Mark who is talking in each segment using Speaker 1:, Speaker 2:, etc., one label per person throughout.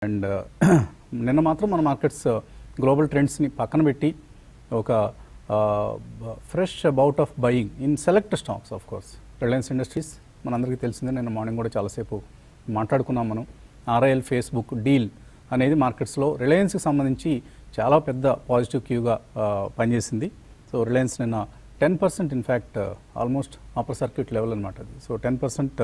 Speaker 1: and నిన్న మాత్రం మన మార్కెట్స్ గ్లోబల్ ట్రెండ్స్ని పక్కన పెట్టి ఒక fresh bout of buying in select stocks of course Reliance Industries మనందరికీ తెలిసిందే నిన్న మార్నింగ్ కూడా చాలాసేపు మాట్లాడుకున్నాం మనం ఆర్ఐఎల్ ఫేస్బుక్ డీల్ అనేది మార్కెట్స్లో రిలయన్స్కి సంబంధించి చాలా పెద్ద పాజిటివ్ క్యూగా పనిచేసింది సో రిలయన్స్ నిన్న ten percent in fact almost upper circuit level అనమాట అది సో టెన్ పర్సెంట్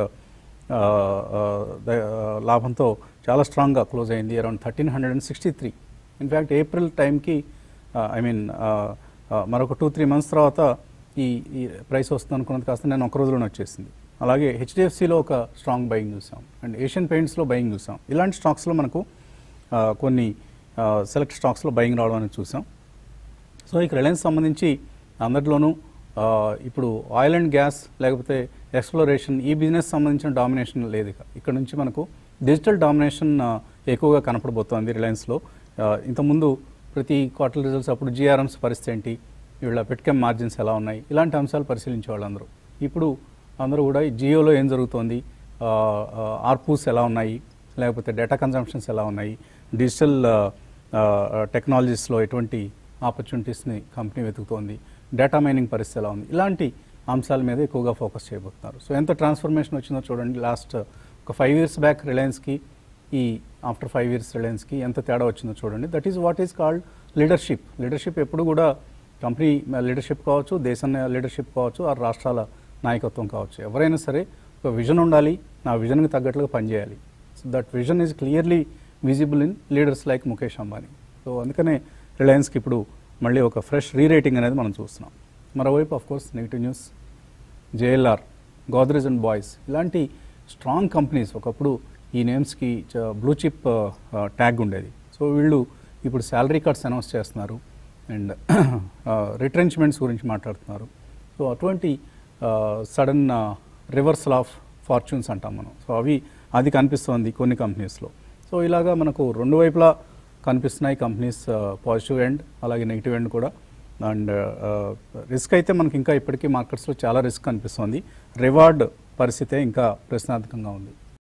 Speaker 1: లాభంతో చాలా స్ట్రాంగ్గా క్లోజ్ అయింది around thirteen hundred and sixty three in fact April టైంకి ఐ మీన్ మరొక టూ త్రీ మంత్స్ తర్వాత ఈ ఈ ప్రైస్ వస్తుంది అనుకున్నది కాస్త నేను ఒక రోజులోనే వచ్చేసింది అలాగే హెచ్డిఎఫ్సిలో ఒక స్ట్రాంగ్ బయింగ్ చూసాం అండ్ ఏషియన్ పెయింట్స్లో బయింగ్ చూసాం ఇలాంటి స్టాక్స్లో మనకు ఆ, కొన్ని సెలెక్ట్ స్టాక్స్లో బయింగ్ రావడం అనేది చూసాం సో ఇక రిలయన్స్ సంబంధించి అందరిలోనూ ఆ, ఇప్పుడు ఆయిల్ అండ్ గ్యాస్ లేకపోతే ఎక్స్ప్లోరేషన్ ఈ బిజినెస్ సంబంధించిన డామినేషన్ లేదు ఇక ఇక్కడ నుంచి మనకు డిజిటల్ డామినేషన్ ఆ, ఎక్కువగా కనపడబోతోంది రిలయన్స్లో ఆ, ఇంతకుముందు ప్రతి క్వార్టర్ రిజల్ట్స్ అప్పుడు జిఆర్ఎంస్ పరిస్థితి ఏంటి వీళ్ళ పెట్కెమ్ మార్జిన్స్ ఎలా ఉన్నాయి ఇలాంటి అంశాలు పరిశీలించేవాళ్ళు అందరూ ఇప్పుడు అందరూ కూడా ఈ జియోలో ఏం జరుగుతోంది ఆ, ఆ, ఆర్పూస్ ఎలా ఉన్నాయి లేకపోతే డేటా కన్జంప్షన్స్ ఎలా ఉన్నాయి డిజిటల్ టెక్నాలజీస్లో ఎటువంటి ఆపర్చునిటీస్ని కంపెనీ వెతుకుతోంది డేటా మైనింగ్ పరిస్థితి ఎలా ఉంది ఇలాంటి అంశాల మీద ఎక్కువగా ఫోకస్ చేయబోతున్నారు సో ఎంత ట్రాన్స్ఫర్మేషన్ వచ్చిందో చూడండి లాస్ట్ ఒక ఫైవ్ ఇయర్స్ బ్యాక్ రిలయన్స్కి ఈ ఆఫ్టర్ ఫైవ్ ఇయర్స్ రిలయన్స్కి ఎంత తేడా వచ్చిందో చూడండి that is what is called leadership leadership ఎప్పుడు కూడా కంపెనీ లీడర్షిప్ కావచ్చు దేశం లీడర్షిప్ కావచ్చు ఆ రాష్ట్రాల నాయకత్వం కావచ్చు ఎవరైనా సరే ఒక విజన్ ఉండాలి నా విజన్కి తగ్గట్లుగా పనిచేయాలి so that vision is clearly visible in leaders like Mukesh Ambani so అందుకనే రిలయన్స్కి ఇప్పుడు మళ్ళీ ఒక ఫ్రెష్ రీరేటింగ్ అనేది మనం చూస్తున్నాం మరోవైపు of course negative news JLR Godrej and Boyce ఇలాంటి స్ట్రాంగ్ కంపెనీస్ ఒకప్పుడు ఈ నేమ్స్కి బ్లూ చిప్ ట్యాగ్ ఉండేది సో వీళ్ళు ఇప్పుడు శాలరీ కట్స్ అనౌన్స్ చేస్తున్నారు అండ్ రిట్రెంచ్మెంట్స్ గురించి మాట్లాడుతున్నారు సో అటువంటి సడన్ రివర్సల్ ఆఫ్ ఫార్చ్యూన్స్ అంటాం మనం సో అవి అది కనిపిస్తోంది కొన్ని కంపెనీస్లో సో ఇలాగా మనకు రెండు వైపులా కనిపిస్తున్నాయి కంపెనీస్ పాజిటివ్ ఎండ్ అలాగే నెగిటివ్ ఎండ్ కూడా అండ్ రిస్క్ అయితే మనకి ఇంకా ఇప్పటికీ మార్కెట్స్లో చాలా రిస్క్ కనిపిస్తుంది రివార్డ్ పరిస్థితే ఇంకా ప్రశ్నార్థకంగా ఉంది